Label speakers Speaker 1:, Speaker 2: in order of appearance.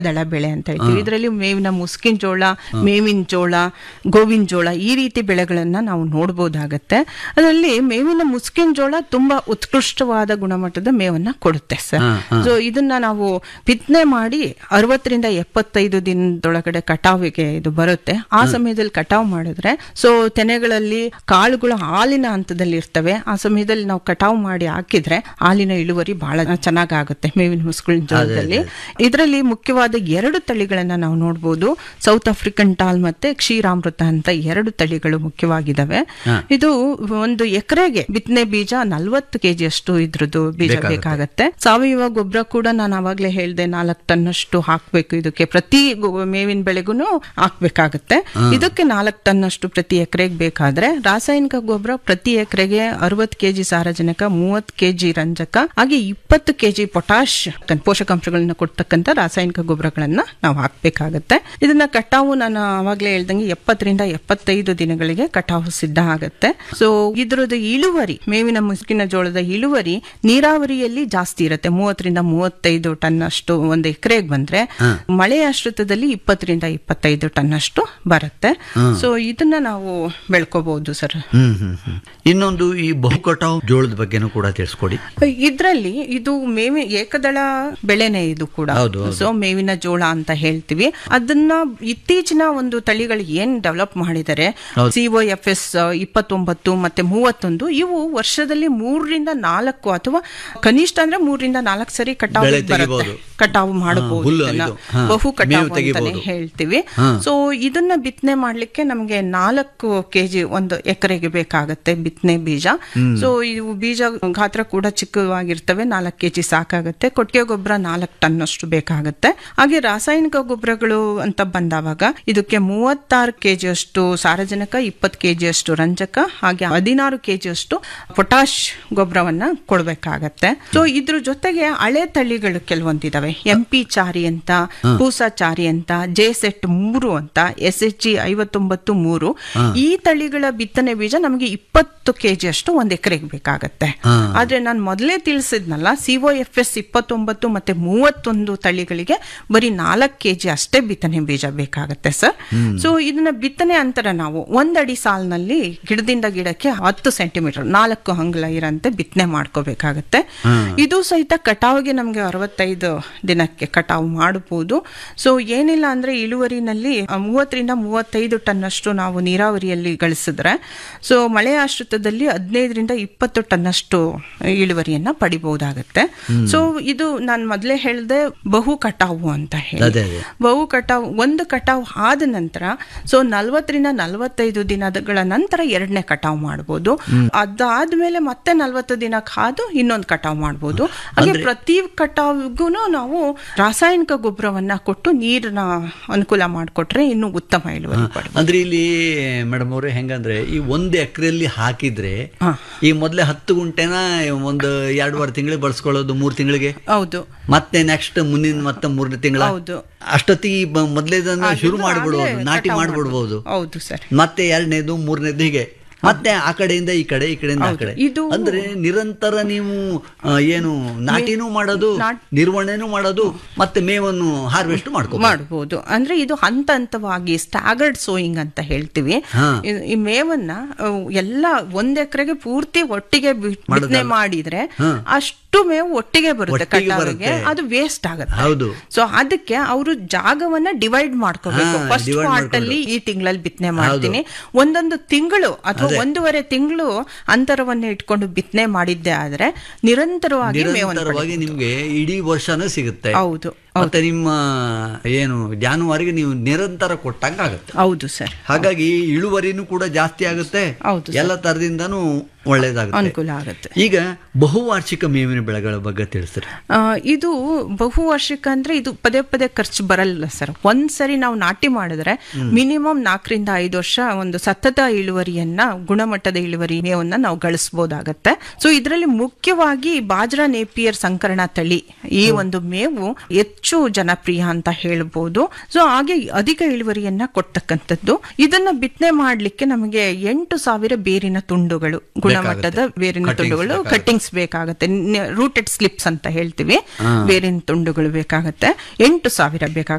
Speaker 1: ದಳ ಬೆಳೆ ಅಂತ ಹೇಳ್ತೀವಿ ಇದರಲ್ಲಿ ಮೇವಿನ ಮುಸ್ಕಿನ ಜೋಳ ಮೇವಿನ ಜೋಳ ಗೋವಿನ ಜೋಳ ಈ ರೀತಿ ಬೆಳೆಗಳನ್ನ ನಾವು ನೋಡ್ಬೋದಾಗತ್ತೆ ಅದರಲ್ಲಿ ಮೇವಿನ ಮುಸ್ಕಿನ ಜೋಳ ತುಂಬಾ ಉತ್ಕೃಷ್ಟವಾದ ಗುಣಮಟ್ಟದ ಮೇವನ್ನ ಕೊಡುತ್ತೆ ಸರ್ ಸೊ ಇದನ್ನ ನಾವು ಬಿತ್ತನೆ ಮಾಡಿ ಅರವತ್ತರಿಂದ ಎಪ್ಪತ್ತೈದು ದಿನದೊಳಗಡೆ ಕಟಾವಿಗೆ ಇದು ಬರುತ್ತೆ ಆ ಸಮಯದಲ್ಲಿ ಕಟಾವ್ ಮಾಡಿದ್ರೆ ಸೊ ತೆನೆಗಳಲ್ಲಿ ಕಾಳುಗಳು ಹಾಲಿನ ಹಂತದಲ್ಲಿ ಇರ್ತವೆ ಆ ಸಮಯದಲ್ಲಿ ನಾವು ಕಟಾವ್ ಮಾಡಿ ಹಾಕಿದ್ರೆ ಹಾಲಿನ ಇಳುವರಿ ಬಹಳ ಚೆನ್ನಾಗಾಗುತ್ತೆ ಮೇವಿನ ಮುಸ್ಕಿನ ಜೋಳದಲ್ಲಿ ಇದರಲ್ಲಿ ಮುಖ್ಯವಾದ ಎರಡು ತಳಿಗಳನ್ನ ನಾವು ನೋಡ್ಬೋದು ಸೌತ್ ಆಫ್ರಿಕನ್ ಟಾಲ್ ಮತ್ತೆ ಕ್ಷೀರಾಮೃತ ಅಂತ ಎರಡು ತಳಿಗಳು ಮುಖ್ಯವಾಗಿದ್ದಾವೆ ಇದು ಒಂದು ಎಕರೆಗೆ ಬಿತ್ತನೆ ಬೀಜ ನಲ್ವತ್ತು ಕೆಜಿ ಅಷ್ಟು ಇದ್ರದ್ದು ಬೀಜ ಬೇಕಾಗತ್ತೆ ಸಾವಯವ ಗೊಬ್ಬರ ಕೂಡ ನಾನು ಅವಾಗ್ಲೇ ಹೇಳ್ದೆ ನಾಲ್ಕು ಟನ್ನಷ್ಟು ಹಾಕ್ಬೇಕು ಇದಕ್ಕೆ ಪ್ರತಿ ಗೊ- ಮೇವಿನ ಬೆಳೆಗೂ ಹಾಕ್ಬೇಕಾಗತ್ತೆ ಇದಕ್ಕೆ ನಾಲ್ಕು ಟನ್ನಷ್ಟು ಪ್ರತಿ ಎಕರೆಗೆ ಬೇಕಾದ್ರೆ ರಾಸಾಯನಿಕ ಗೊಬ್ಬರ ಪ್ರತಿ ಎಕರೆಗೆ ಅರವತ್ತು ಕೆಜಿ ಸಾರಜನಕ ಮೂವತ್ತು ಕೆಜಿ ರಂಜಕ ಹಾಗೆ ಇಪ್ಪತ್ತು ಕೆಜಿ ಪೊಟಾಶ್ ಪೋಷಕಾಂಶಗಳನ್ನ ಕೊಡ್ತಕ್ಕಂಥ ರಾಸಾಯನಿಕ ಗೊಬ್ಬರಗಳನ್ನ ನಾವು ಹಾಕ್ಬೇಕಾಗತ್ತೆ ಇದನ್ನ ಕಟಾವು ನಾನು ಅವಾಗ್ಲೇ ಹೇಳ್ದಂಗೆ ಎಪ್ಪತ್ತರಿಂದ ಎಪ್ಪತ್ತೈದು ದಿನಗಳಿಗೆ ಕಟಾವು ಸಿದ್ಧ ಆಗತ್ತೆ ಸೊ ಇದ್ರದ್ದು ಇಳುವರಿ ಮೇವಿನ ಮುಸುಕಿನ ಜೋಳದ ಇಳುವರಿ ನೀರಾವರಿಯಲ್ಲಿ ಜಾಸ್ತಿ ಇರುತ್ತೆ ಮೂವತ್ತರಿಂದ ಮೂವತ್ತೈದು ಟನ್ ಅಷ್ಟು ಒಂದು ಎಕರೆಗೆ ಬಂದ್ರೆ ಮಳೆ ಆಶ್ರಿತದಲ್ಲಿ ಇಪ್ಪತ್ತರಿಂದ ಇಪ್ಪತ್ತೈದು ಟನ್ ಅಷ್ಟು ಬರುತ್ತೆ ಸೊ ಇದನ್ನ ನಾವು ಬೆಳ್ಕೋಬಹುದು ಸರ್
Speaker 2: ಹ್ಮ್ ಹ್ಮ್ ಹ್ಮ್ ಇನ್ನೊಂದು ಈ ಬಹುಕಟಾವ್ ಜೋಳದ ಬಗ್ಗೆನೂ ಕೂಡ ತಿಳಿಸ್ಕೊಡಿ
Speaker 1: ಇದ್ರಲ್ಲಿ ಇದು ಮೇವಿ ಏಕದಳ ಬೆಳೆನೆ ಇದು ಕೂಡ
Speaker 2: ಹೌದು,
Speaker 1: ಸೊ ಮೇವಿನ ಜೋಳ ಅಂತ ಹೇಳ್ತೀವಿ ಅದನ್ನ ಇತ್ತೀಚಿನ ಒಂದು ತಳಿಗಳು ಏನ್ ಡೆವಲಪ್ ಮಾಡಿದ್ದಾರೆ ಸಿಒ ಎಫ್ ಎಸ್ ಇಪ್ಪತ್ತೊಂಬತ್ತು ಮತ್ತೆ ಮೂವತ್ತೊಂದು ಇವು ವರ್ಷದಲ್ಲಿ ಮೂರರಿಂದ ನಾಲ್ಕು ಅಥವಾ ಕನಿಷ್ಠ ಅಂದ್ರೆ ಮೂರರಿಂದ ನಾಲ್ಕು ಸರಿ ಕಟಾವು
Speaker 2: ಬೆಳೆ
Speaker 1: ಬರುತ್ತೆ
Speaker 2: ತೆಗಿಬೋದು.
Speaker 1: ಕಟಾವು ಮಾಡಬಹುದು
Speaker 2: ಹುಲ್ಲು
Speaker 1: ಇದನ್ನ.
Speaker 2: ಇದು, ಹಾ,
Speaker 1: ಬಹು
Speaker 2: ಮೇವು
Speaker 1: ಕಟಾವು ಅಂತಾನೆ
Speaker 2: ತೆಗಿಬೋದು.
Speaker 1: ಹೇಳ್ತೀವಿ ಸೊ ಇದನ್ನ ಬಿತ್ತನೆ ಮಾಡ್ಲಿಕ್ಕೆ ನಮ್ಗೆ ನಾಲ್ಕು ಕೆಜಿ ಒಂದು ಎಕರೆಗೆ ಬೇಕಾಗತ್ತೆ ಬಿತ್ತನೆ ಬೀಜ ಸೊ ಇವು ಬೀಜ ಗಾತ್ರ ಕೂಡ ಚಿಕ್ಕವಾಗಿರ್ತವೆ ನಾಲ್ಕು ಕೆಜಿ ಸಾಕಾಗತ್ತೆ ಕೊಟ್ಟಿಗೆ ಗೊಬ್ಬರ ನಾಲ್ಕು ಟನ್ ಅಷ್ಟು ಬೇಕಾಗತ್ತೆ ಹಾಗೆ ರಾಸಾಯನಿಕ ಗೊಬ್ಬರಗಳು ಅಂತ ಬಂದಾವಾಗ ಇದಕ್ಕೆ ಮೂವತ್ತಾರು ಕೆಜಿ ಅಷ್ಟು ಸಾರಜನಕ ಇಪ್ಪತ್ತು ಕೆಜಿ ಅಷ್ಟು ರಂಜಕ ಹಾಗೆ ಹದಿನಾರು ಕೆಜಿ ಅಷ್ಟು ಪೊಟಾಶ್ ಗೊಬ್ಬರವನ್ನ ಕೊಡ್ಬೇಕಾಗತ್ತೆ ಸೊ ಇದ್ರ ಜೊತೆಗೆ ಹಳೆ ತಳಿಗಳು ಕೆಲವೊಂದಿದಾವೆ ಎಂ ಪಿ ಚಾರಿ ಅಂತ ಪೂಸಾ ಚಾರಿ ಅಂತ ಜೆ ಸೆಟ್ ಮೂರು ಅಂತ ಎಸ್ ಎಚ್ ಜಿ ಐವತ್ತೊಂಬತ್ತು ಮೂರು ಈ ತಳಿಗಳ ಬಿತ್ತನೆ ಬೀಜ ನಮಗೆ ಇಪ್ಪತ್ತು ಕೆಜಿ ಅಷ್ಟು ಒಂದ್ ಎಕರೆಗೆ ಬೇಕಾಗತ್ತೆ ಆದ್ರೆ ನಾನು ಮೊದಲೇ ತಿಳಿಸಿದ್ನಲ್ಲ ಸಿಒ ಎಫ್ ಎಸ್ ಇಪ್ಪತ್ತೊಂಬತ್ತು ಮತ್ತೆ ಮೂವತ್ತೊಂದು ತಳಿಗಳಿಗೆ ಬರೀ ನಾಲ್ಕು ಕೆಜಿ ಅಷ್ಟೇ ಬಿತ್ತನೆ ಬೀಜ ಬೇಕಾಗತ್ತೆ ಸರ್ ಸೊ ಇದನ್ನ ಬಿತ್ತನೆ ಅಂತರ ನಾವು ಒಂದಡಿ ಸಾಲಿನಲ್ಲಿ ಗಿಡದಿಂದ ಗಿಡಕ್ಕೆ ಹತ್ತು ಸೆಂಟಿಮೀಟರ್ ನಾಲ್ಕು ಅಂಗುಲ ಇರಂತೆ ಬಿತ್ತನೆ ಮಾಡ್ಕೋಬೇಕಾಗತ್ತೆ ಇದು ಸಹಿತ ಕಟಾವಿಗೆ ನಮಗೆ ಅರವತ್ತೈದು ದಿನಕ್ಕೆ ಕಟಾವು ಮಾಡಬಹುದು ಸೊ ಏನಿಲ್ಲ ಅಂದ್ರೆ ಇಳುವರಿನಲ್ಲಿ ಆ, ಮೂವತ್ತರಿಂದ ಮೂವತ್ತೈದು ಟನ್ ಅಷ್ಟು ನಾವು ನೀರಾವರಿಯಲ್ಲಿ ಗಳಿಸಿದ್ರೆ ಸೊ ಮಳೆ ಆಶ್ರಿತದಲ್ಲಿ ಹದಿನೈದರಿಂದ ಇಪ್ಪತ್ತು ಟನ್ ಅಷ್ಟು ಇಳುವರಿಯನ್ನ ಪಡಿಬಹುದಾಗತ್ತೆ ಸೊ ಇದು ನಾನು ಮೊದಲೇ ಹೇಳ್ದೆ ಬಹು ಕಟಾವು ಅಂತ ಹೇಳಿ
Speaker 2: ಅದೇ ಅದೇ
Speaker 1: ಬಹು ಕಟಾವು ಒಂದು ಕಟಾವು ಆದ ನಂತರ ಸೊ ನಲ್ವತ್ತರಿಂದ ನಲವತ್ತೈದು ದಿನಗಳ ನಂತರ ಎರಡನೇ ಕಟಾವು ಮಾಡ್ಬೋದು ಅದಾದ್ಮೇಲೆ ಮತ್ತೆ ನಲ್ವತ್ತು ದಿನ ಕಾದು ಇನ್ನೊಂದು ಕಟಾವು ಮಾಡ್ಬೋದು ಹಾಗೆ ಪ್ರತಿ ಕಟಾವಿಗೂ ನಾವು ರಾಸಾಯನಿಕ ಗೊಬ್ಬರವನ್ನ ಕೊಟ್ಟು ನೀರನ್ನ ಅನುಕೂಲ ಮಾಡಿಕೊಟ್ರೆ ಇನ್ನು ಉತ್ತಮ ಇಳುವರಿ ಪಡ್ಬೋದು
Speaker 2: ಅಂದ್ರೆ ಇಲ್ಲಿ ಮೇಡಮ್ ಅವ್ರೆ ಹೆಂಗಂದ್ರೆ ಈ ಒಂದು ಎಕರೆಯಲ್ಲಿ ಹಾಕಿದ್ರೆ ಈ ಮೊದಲೇ ಹತ್ತು ಗುಂಟೆನ ಒಂದು ಎರಡೂವರೆ ತಿಂಗಳಿಗೆ ಬಳಸ್ಕೊಳ್ಳೋದು ಮೂರು ತಿಂಗಳಿಗೆ
Speaker 1: ಹೌದು
Speaker 2: ಮತ್ತೆ ನೆಕ್ಸ್ಟ್ ಮುಂದಿನ ಮತ್ತೆ ಮೂರನೇ ತಿಂಗಳ
Speaker 1: ಹೌದು
Speaker 2: ಅಷ್ಟೊತ್ತಿಗೆ ಈ ಬ- ಮೊದ್ಲೇದನ್ನ ಶುರು
Speaker 1: ಆಗ್ಲೇ
Speaker 2: ಮಾಡ್ಬಿಡ್ಬೋದು ನಾಟಿ
Speaker 1: ಕಟಾವು
Speaker 2: ಮಾಡ್ಬಿಡ್ಬೋದು
Speaker 1: ಹೌದು ಸರ್
Speaker 2: ಮತ್ತೆ ಎರಡನೇದು ಮೂರನೇದು ಹೀಗೆ ಮತ್ತೆ ಆ ಕಡೆಯಿಂದ ಈ ಕಡೆ ಈ ಕಡೆಯಿಂದ ಆ ಕಡೆ
Speaker 1: ಇದು-
Speaker 2: ಅಂದ್ರೆ ನಿರಂತರ ನೀವು ಆ, ಏನು ನಾಟಿನೂ ಮಾಡೋದು ನಿರ್ವಹಣೆನೂ ಮಾಡೋದು ಮತ್ತೆ ಮೇವನ್ನು ಹಾರ್ವೆಸ್ಟ್ ಮಾಡ್ಕೊ
Speaker 1: ಮಾಡಬಹುದು ಅಂದ್ರೆ ಇದು ಹಂತ ಹಂತವಾಗಿ ಸ್ಟಾಗರ್ಡ್ ಸೋಯಿಂಗ್ ಅಂತ ಹೇಳ್ತೀವಿ
Speaker 2: ಹಾ.
Speaker 1: ಇ- ಈ ಮೇವನ್ನ ಅಹ್, ಎಲ್ಲ ಒಂದ್ ಎಕರೆಗೆ ಪೂರ್ತಿ ಒಟ್ಟಿಗೆ ಬಿ- ಬಿತ್ತನೆ ಮಾಡಿದ್ರೆ ಅಷ್ಟು ಮೇವು ಒಟ್ಟಿಗೆ ಬರುತ್ತೆ
Speaker 2: ಒಟ್ಟಿಗೆ
Speaker 1: ಕಟಾವಿಗೆ
Speaker 2: ಬರುತ್ತೆ.
Speaker 1: ಅದು ವೇಸ್ಟ್ ಆಗುತ್ತೆ
Speaker 2: ಹೌದು
Speaker 1: ಸೊ ಅದಕ್ಕೆ ಅವರು ಜಾಗವನ್ನ ಡಿವೈಡ್ ಮಾಡ್ಕೋಬೇಕು
Speaker 2: ಹಾ,
Speaker 1: ಫಸ್ಟ್
Speaker 2: divide
Speaker 1: ಪಾರ್ಟ್ ಅಲ್ಲಿ ಈ ತಿಂಗಳಲ್ಲಿ ಬಿತ್ತನೆ ಮಾಡ್ತೀನಿ ಒಂದೊಂದು ತಿಂಗಳು ಅಥವಾ ಒಂದೂವರೆ ತಿಂಗಳು ಅಂತರವನ್ನ ಇಟ್ಕೊಂಡು ಬಿತ್ತನೆ ಮಾಡಿದ್ದೆ ಆದ್ರೆ ನಿರಂತರವಾಗಿ ಮೇವನ್ನು
Speaker 2: ನಿರಂತರವಾಗಿ ನಿಮ್ಗೆ ಇಡೀ ವರ್ಷನೂ ಸಿಗುತ್ತೆ
Speaker 1: ಹೌದು
Speaker 2: ಮತ್ತೆ ನಿಮ್ಮ ಏನು ಜಾನುವಾರಿಗೆ ನೀವು ನಿರಂತರ ಕೊಟ್ಟಂಗ ಆಗುತ್ತೆ
Speaker 1: ಹೌದು ಸರ್
Speaker 2: ಹಾಗಾಗಿ ಇಳುವರಿನೂ ಕೂಡ ಜಾಸ್ತಿ ಆಗುತ್ತೆ
Speaker 1: ಹೌದು
Speaker 2: ಎಲ್ಲ ತರದಿಂದನೂ ಒಳ್ಳೇದಾಗುತ್ತೆ
Speaker 1: ಅನುಕೂಲ ಆಗುತ್ತೆ
Speaker 2: ಈಗ ಬಹುವಾರ್ಷಿಕ ಮೇವಿನ ಬೆಳೆಗಳ ಬಗ್ಗೆ ತಿಳಿಸ್ರಿ
Speaker 1: ಆ, ಇದು ಬಹುವಾರ್ಷಿಕ ಅಂದ್ರೆ ಇದು ಪದೇ ಪದೇ ಖರ್ಚು ಬರಲ್ಲ ಸರ್ ಒಂದ್ಸರಿ ನಾವು ನಾಟಿ ಮಾಡಿದ್ರೆ ಮಿನಿಮಮ್ ನಾಲ್ಕರಿಂದ ಐದು ವರ್ಷ ಒಂದು ಸತತ ಇಳುವರಿಯನ್ನ ಗುಣಮಟ್ಟದ ಇಳುವರಿ ಮೇವನ್ನ ನಾವು ಗಳಿಸಬಹುದಾಗತ್ತೆ ಸೊ ಇದರಲ್ಲಿ ಮುಖ್ಯವಾಗಿ ಬಾಜ್ರಾ ನೇಪಿಯರ್ ಸಂಕರಣ ತಳಿ ಈ ಒಂದು ಮೇವು ಹೆಚ್ಚು ಹೆಚ್ಚು ಜನಪ್ರಿಯ ಅಂತ ಹೇಳ್ಬೋದು ಸೊ ಹಾಗೆ ಅಧಿಕ ಇಳುವರಿಯನ್ನ ಕೊಡ್ತಕ್ಕಂಥದ್ದು ಇದನ್ನ ಬಿತ್ತನೆ ಮಾಡ್ಲಿಕ್ಕೆ ನಮಗೆ ಎಂಟು ಸಾವಿರ ಬೇರಿನ ತುಂಡುಗಳು ಗುಣಮಟ್ಟದ ಬೇರಿನ
Speaker 2: Cuttings
Speaker 1: ತುಂಡುಗಳು
Speaker 2: ಬೇಕಾಗುತ್ತೆ.
Speaker 1: ಕಟ್ಟಿಂಗ್ಸ್ ಬೇಕಾಗತ್ತೆ ರೂಟೆಡ್ ಸ್ಲಿಪ್ಸ್ ಅಂತ ಹೇಳ್ತೀವಿ ಬೇರಿನ ತುಂಡುಗಳು ಬೇಕಾಗತ್ತೆ ಎಂಟು ಸಾವಿರ ಬೇಕಾಗುತ್ತೆ